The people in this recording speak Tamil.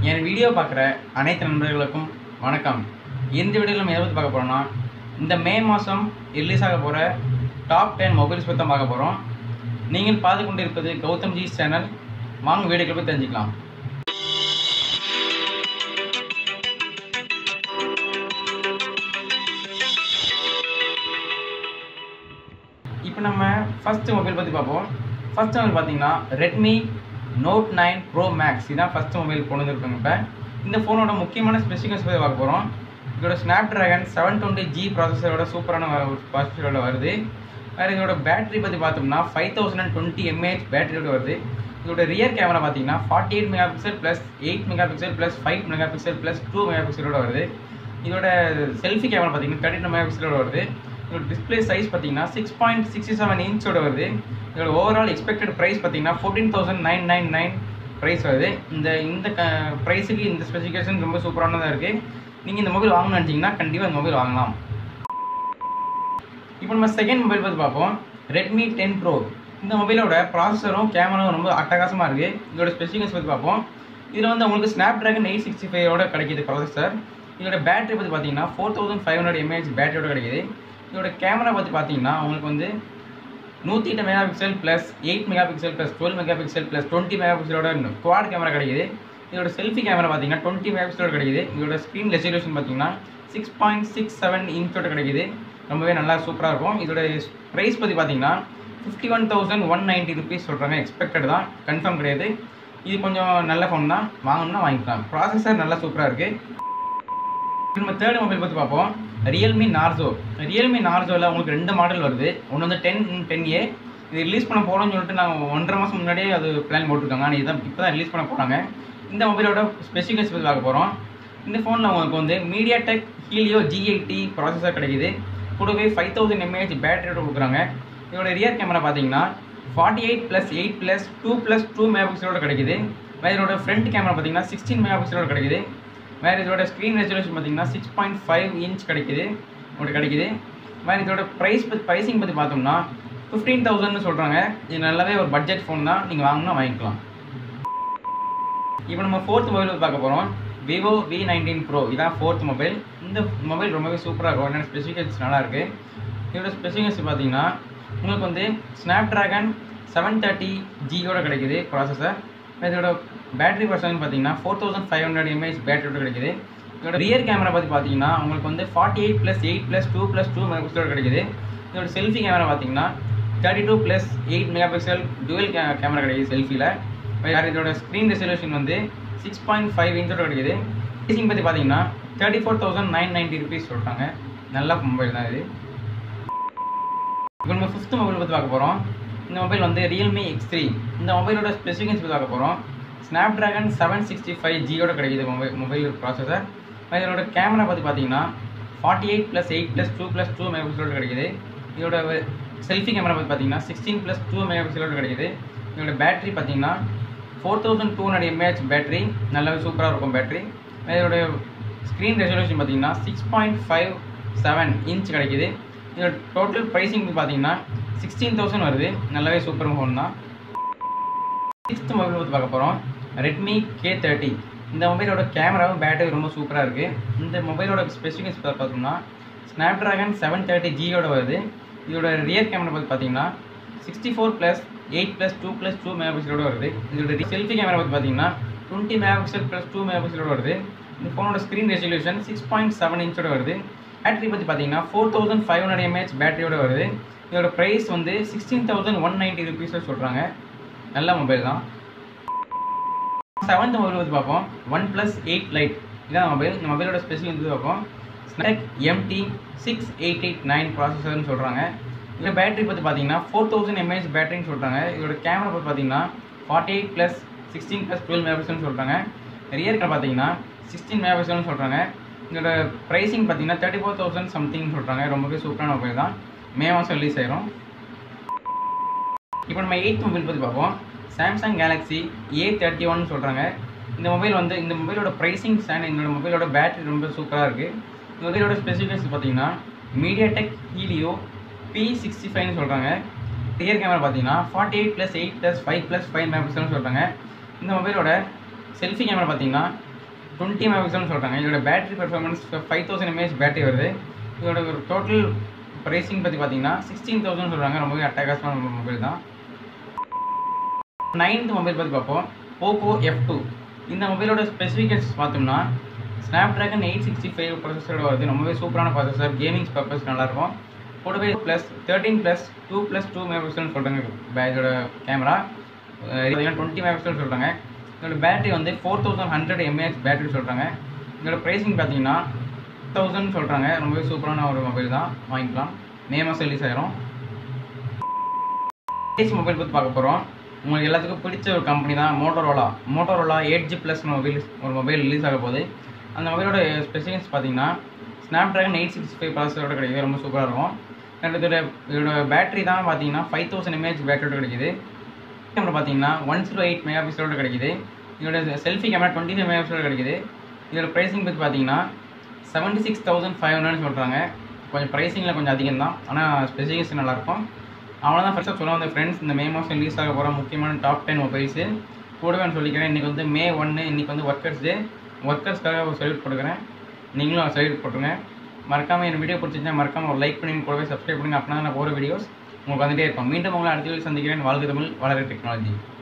என் வீடியோ பார்க்குற அனைத்து நண்பர்களுக்கும் வணக்கம் இந்த வீடியோவில் நம்ம எதை பற்றி பார்க்க போகிறோம்னா இந்த மே மாதம் ரிலீஸ் ஆக போகிற டாப் டென் மொபைல்ஸ் பற்றி தான் பார்க்க போகிறோம் நீங்கள் பார்த்து கொண்டு இருப்பது கௌதம் ஜி சேனல் வாங்க வீடியோக்களை போய் தெரிஞ்சுக்கலாம் இப்போ நம்ம ஃபஸ்ட்டு மொபைல் பற்றி பார்ப்போம் ஃபஸ்ட் மொபைல் பார்த்தீங்கன்னா Redmi Note nine Pro Max இதான் ஃபஸ்ட் மொபைல் கொண்டு வந்துருக்காங்க இப்போ இந்த ஃபோனோட முக்கியமான ஸ்பெசிஃபிகேஷன் பற்றி பார்க்க போகிறோம் இதோட snap dragon seven twenty G ப்ராசஸரோட சூப்பரான ப்ராசஸரோட வருது வேறு இதோட பேட்டரி பற்றி பார்த்தோம்னா five thousand and twenty M A H பேட்டரியோட வருது இதோட ரியர் கேமரா பார்த்தீங்கன்னா forty eight megapixel plus eight megapixel plus five megapixel plus two mega பிக்சலோட வருது இதோட செல்ஃபி கேமரா பார்த்தீங்கன்னா தேர்ட்டி டூ மெகா பிக்சலோட வருது இதோட டிஸ்பிளே சைஸ் பார்த்தீங்கன்னா சிக்ஸ் பாயிண்ட் சிக்ஸ்டி செவன் இன்ச்சோட வருது இதோட ஓவரால் எக்ஸ்பெக்டட் ப்ரைஸ் பார்த்தீங்கன்னா fourteen thousand nine nine nine price வருது இந்த இந்த க ப்ரைஸுக்கு இந்த ஸ்பெசிஃபிகேஷன் ரொம்ப சூப்பரானதாக இருக்குது நீங்கள் இந்த மொபைல் வாங்கணும்னு நினச்சிங்கன்னா கண்டிப்பாக இந்த மொபைல் வாங்கலாம் இப்போ நம்ம செகண்ட் மொபைல் பற்றி பார்ப்போம் ரெட்மி டென் ப்ரோ இந்த மொபைலோட ப்ராசஸரும் கேமராவும் ரொம்ப அட்டகாசமாக இருக்குது இதோட ஸ்பெசிஃபிகேஷன் பற்றி பார்ப்போம் இதில் வந்து உங்களுக்கு ஸ்னாப் ட்ராகன் எயிட் சிக்ஸ்டி ஃபைவோட கிடைக்கிது ப்ராசஸர் இதோட பேட்டரி பற்றி பார்த்தீங்கன்னா four thousand five hundred mAh பேட்டரியோட கிடைக்குது இதோட கேமரா பற்றி பார்த்தீங்கன்னா உங்களுக்கு வந்து நூற்றி எட்டு megapixel plus eight megapixel plus twelve megapixel plus twenty mega பிக்சலோட குவாட் கேமரா கிடைக்குது இதோட செல்ஃபி கேமரா பார்த்தீங்கன்னா டுவெண்ட்டி மெகா பிக்சலோட கிடைக்குது இதோட ஸ்க்ரீன் ரெசல்யூஷன் பார்த்தீங்கன்னா சிக்ஸ் பாயிண்ட் சிக்ஸ் செவன் இன்ச்சோட கிடைக்குது ரொம்பவே நல்லா சூப்பராக இருக்கும் இதோட ப்ரைஸ் பற்றி பார்த்தீங்கன்னா fifty one thousand one ninety rupees சொல்கிறாங்க எக்ஸ்பெக்டட் தான் கன்ஃபார்ம் கிடையாது இது கொஞ்சம் நல்ல ஃபோன் தான் வாங்கணும்னா வாங்கிக்கலாம் ப்ராசஸர் நல்லா சூப்பராக இருக்குது நம்ம தேர்ட் மொபைல் பற்றி பார்ப்போம் ரியல்மி நார்சோ ரியல்மி நார்சோவில் உங்களுக்கு ரெண்டு மாடல் வருது ஒன்று வந்து டென் டென் ஏ இது ரிலீஸ் பண்ண போகிறோம்னு சொல்லிட்டு நாங்கள் ஒன்றரை மாதம் முன்னாடியே அது பிளான் போட்டிருக்காங்க ஆனால் இதான் இப்போ தான் ரிலீஸ் பண்ண போகிறாங்க இந்த மொபைலோட ஸ்பெசிஃபிகேஷன் பற்றி பார்க்க போகிறோம் இந்த ஃபோனில் உங்களுக்கு வந்து MediaTek Helio G eighty processor கிடைக்குது கூடவே ஃபைவ் தௌசண்ட் எம்ஏஹெச் பேட்டரியோட கொடுக்குறாங்க இதோட ரியர் கேமரா பார்த்தீங்கன்னா forty eight plus eight plus two plus two mega பிக்சலோட கிடைக்குது வேறு இதோட ஃப்ரண்ட் கேமரா பார்த்தீங்கன்னா சிக்ஸ்டீன் மெகா பிக்சலோட கிடைக்குது வேறு இதோட ஸ்க்ரீன் ரெசல்யூஷன் பார்த்தீங்கன்னா சிக்ஸ் பாயிண்ட் ஃபைவ் இன்ச் கிடைக்குது உங்களுக்கு கிடைக்குது வேறு இதோட ப்ரைஸ் பற்றி ப்ரைஸிங் பற்றி பார்த்தோம்னா ஃபிஃப்டீன் தௌசண்ட்னு சொல்கிறாங்க இது நல்லாவே ஒரு பட்ஜெட் ஃபோன் தான் நீங்கள் வாங்கினா வாங்கிக்கலாம் இப்போ நம்ம ஃபோர்த் மொபைல் வந்து பார்க்க போகிறோம் விவோ வி நைன்டீன் ப்ரோ இதான் ஃபோர்த் மொபைல் இந்த மொபைல் ரொம்பவே சூப்பராக இருக்கும் என்னென்ன ஸ்பெசிஃபிகேஷன்ஸ் நல்லா இருக்குது இதோட ஸ்பெசிஃபிகேஷன் பார்த்தீங்கன்னா உங்களுக்கு வந்து ஸ்னாப் ட்ராகன் செவன் தேர்ட்டி ஜியோட கிடைக்குது ப்ராசஸர் இதோட பேட்டரி பர்சன் பார்த்தீங்கன்னா four thousand five hundred mAh பேட்டரியோட கிடைக்குது இதோட ரியர் கேமரா பற்றி பார்த்தீங்கன்னா உங்களுக்கு வந்து forty eight plus eight plus two plus two mega பிக்சலோட கிடைக்குது இதோட செல்ஃபி கேமரா பார்த்தீங்கன்னா thirty two plus eight megapixel dual camera கிடைக்குது செல்ஃபியில் வேறு இதோட ஸ்க்ரீன் ரெசல்யூஷன் வந்து சிக்ஸ் பாயிண்ட் ஃபைவ் இன்ச்சோட கிடைக்குது ப்ரைஸிங் பற்றி பார்த்தீங்கன்னா thirty four thousand nine ninety rupees சொல்கிறாங்க நல்ல மொபைல் தான் இது இப்போ நம்ம ஃபிஃப்த் மொபைல் பற்றி பார்க்க போகிறோம் இந்த மொபைல் வந்து ரியல்மி எக்ஸ் த்ரீ இந்த மொபைலோட ஸ்பெசிஃபிகேஷன் பற்றி பார்க்க போகிறோம் snap dragon seven sixty five ஜியோட கிடைக்குது மொபைல் மொபைல் ப்ராசஸர் இதோட கேமரா பற்றி பார்த்தீங்கன்னா forty eight plus eight plus two plus two mega பிக்சலோட கிடைக்குது இதோட செல்ஃபி கேமரா பற்றி பார்த்தீங்கன்னா சிக்ஸ்டீன் ப்ளஸ் டூ மெகா பிக்சலோட கிடைக்குது இதோட பேட்டரி பார்த்தீங்கன்னா four thousand two hundred mAh battery நல்லாவே சூப்பராக இருக்கும் பேட்டரி இதோட ஸ்க்ரீன் ரெசல்யூஷன் பார்த்தீங்கன்னா six point five seven inch கிடைக்குது இதோட டோட்டல் ப்ரைஸிங் பார்த்தீங்கன்னா சிக்ஸ்டீன் தௌசண்ட் வருது நல்லாவே சூப்பர் ஃபோன் தான் சிக்ஸ்த் மொபைல் பற்றி பார்க்க போகிறோம் ரெட்மி கே தேர்ட்டி இந்த மொபைலோட கேமராவும் பேட்டரி ரொம்ப சூப்பராக இருக்குது இந்த மொபைலோட ஸ்பெசிஃபிகேஷன் பார்த்தோம்னா ஸ்னாப் ட்ராகன் செவன் தேர்ட்டி ஜியோட வருது இதோட ரியர் கேமரா பற்றி பார்த்தீங்கன்னா sixty four plus eight plus two plus two mega பிக்சலோட வருது இதோட செல்ஃபி கேமரா பற்றி பார்த்தீங்கன்னா twenty megapixel plus two mega பிக்சலோட வருது இந்த ஃபோனோட screen resolution six point seven இன்ச்சோட வருது பேட்டரி பற்றி பார்த்தீங்கன்னா four thousand five hundred mAh பேட்டரியோட வருது இதோட ப்ரைஸ் வந்து சிக்ஸ்டீன் தௌசண்ட் ஒன் நைன்ட்டி ருபீஸில் சொல்கிறாங்க நல்ல மொபைல் தான் செவன்த் மொபைல் வந்து பார்ப்போம் ஒன் ப்ளஸ் எயிட் லைட் இதான் மொபைல் இந்த மொபைலோட ஸ்பெசிஃபிக் வந்து பார்ப்போம் ஸ்னாக் MT six eight eight nine ப்ராசஸர்னு சொல்கிறாங்க இதோட பேட்டரி பற்றி பார்த்தீங்கன்னா ஃபோர் தௌசண்ட் எம்ஏஹெச் பேட்டரின்னு சொல்கிறாங்க இதோட கேமரா பற்றி பார்த்தீங்கன்னா forty eight plus sixteen plus twelve mega பிக்சல்னு சொல்கிறாங்க ரியர் கேமரா பார்த்தீங்கன்னா சிக்ஸ்டீன் மெகா பிக்சல்னு சொல்கிறாங்க இதோட ப்ரைஸிங் பார்த்தீங்கன்னா தேர்ட்டி ஃபோர் தௌசண்ட் சம்திங் சொல்கிறாங்க ரொம்பவே சூப்பரான மொபைல் தான் மே மாதம் ரிலீஸ் ஆயிரும் இப்போ நம்ம எயித் மொபைல் பற்றி பார்ப்போம் Samsung Galaxy A thirty one சொல்கிறாங்க இந்த மொபைல் வந்து இந்த மொபைலோட ப்ரைஸிங் அண்ட் என்னோட மொபைலோட பேட்டரி ரொம்ப சூப்பராக இருக்குது இந்த மொபைலோட ஸ்பெசிஃபிகேஷன் பார்த்தீங்கன்னா MediaTek Helio P sixty ஃபைவ்னு சொல்கிறாங்க ரியர் கேமரா பார்த்தீங்கன்னா forty eight plus eight plus five plus five mega பிக்சல்னு சொல்கிறாங்க இந்த மொபைலோட செல்ஃபி கேமரா பார்த்தீங்கன்னா டுவெண்ட்டி மெகாபிக்சல்னு சொல்கிறாங்க இதோட battery performance five thousand mAh battery வருது இதோட ஒரு டோட்டல் ப்ரைஸிங் பற்றி பார்த்தீங்கன்னா சிக்ஸ்டீன் தௌசண்ட் சொல்கிறாங்க ரொம்பவே அட்டகாசமான மொபைல் தான் நைன்த் மொபைல் பற்றி பார்ப்போம் போக்கோ எஃப் டூ இந்த மொபைலோட ஸ்பெசிஃபிகேஷன்ஸ் பார்த்தோம்னா snap dragon eight sixty five ப்ராசஸரோட வருது ரொம்பவே சூப்பரான ப்ராசஸர் கேமிங்ஸ் பர்பஸ் நல்லாயிருக்கும் கூடவே plus thirteen plus two plus two mega பிக்சல்னு சொல்கிறாங்க இதோட கேமரா டுவெண்ட்டி மெகா பிக்சல் சொல்கிறாங்க இதோட பேட்டரி வந்து four thousand hundred mAh battery சொல்கிறாங்க இதோட ப்ரைஸிங் பார்த்தீங்கன்னா தௌசண்ட் சொல்கிறாங்க ரொம்பவே சூப்பரான ஒரு மொபைல் தான் வாங்கிக்கலாம் மே மாதம் ரிலீஸ் ஆயிரும் ஏசி மொபைல் பற்றி பார்க்க போகிறோம் உங்களுக்கு எல்லாத்துக்கும் பிடிச்ச ஒரு கம்பெனி தான் Motorola Motorola eight G plus mobile ஒரு மொபைல் ரிலீஸ் ஆக போகுது அந்த மொபைலோட ஸ்பெசிஃபிகேஷன்ஸ் பார்த்தீங்கன்னா snap dragon eight sixty five ப்ராசஸரோட கிடைக்குது ரொம்ப சூப்பராக இருக்கும் அண்ட் இதோட இதோட பேட்டரி தான் பார்த்தீங்கன்னா ஃபைவ் தௌசண்ட் எம்ஏஹெச் பேட்டரியோட கிடைக்குது கேமரா பார்த்தீங்கன்னா ஒன் ஜீரோ எயிட் மெகா பிக்சலோட கிடைக்குது இதோட selfie camera twenty five mega பிக்சலோட கிடைக்குது இதோட ப்ரைஸிங் பற்றி பார்த்தீங்கன்னா செவன்ட்டி சிக்ஸ் தௌசண்ட் ஃபைவ் ஹண்ட்ரட்னு சொல்கிறாங்க கொஞ்சம் ப்ரைஸிங்கில் கொஞ்சம் அதிகம் தான் ஆனால் ஸ்பெசிஃபிகேஷன் நல்லாயிருக்கும் அவ்வளோதான் ஃபஸ்ட்டாக சொல்ல வந்த ஃப்ரெண்ட்ஸ் இந்த மே மாதம் ரிலீஸ் ஆக போகிற முக்கியமான டாப் டென் மொபைல்ஸு கூடவே நான் சொல்லிக்கிறேன் இன்றைக்கி வந்து மே ஒன்று இன்றைக்கி வந்து ஒர்க்கர்ஸ் டே ஒர்க்கர்ஸ்க்காக ஒரு சல்யூட் கொடுக்குறேன் நீங்களும் சல்யூட் போட்டுருங்க மறக்காமல் என் வீடியோ பிடிச்சிருந்தா மறக்காமல் ஒரு லைக் பண்ணி கூடவே சப்ஸ்கிரைப் பண்ணுங்க அப்படின்னா நான் போகிற வீடியோஸ் உங்களுக்கு வந்துட்டே இருக்கும் மீண்டும் உங்களை அடுத்த வீடியோ சந்திக்கிறேன் வாழ்க தமிழ் வளர டெக்னாலஜி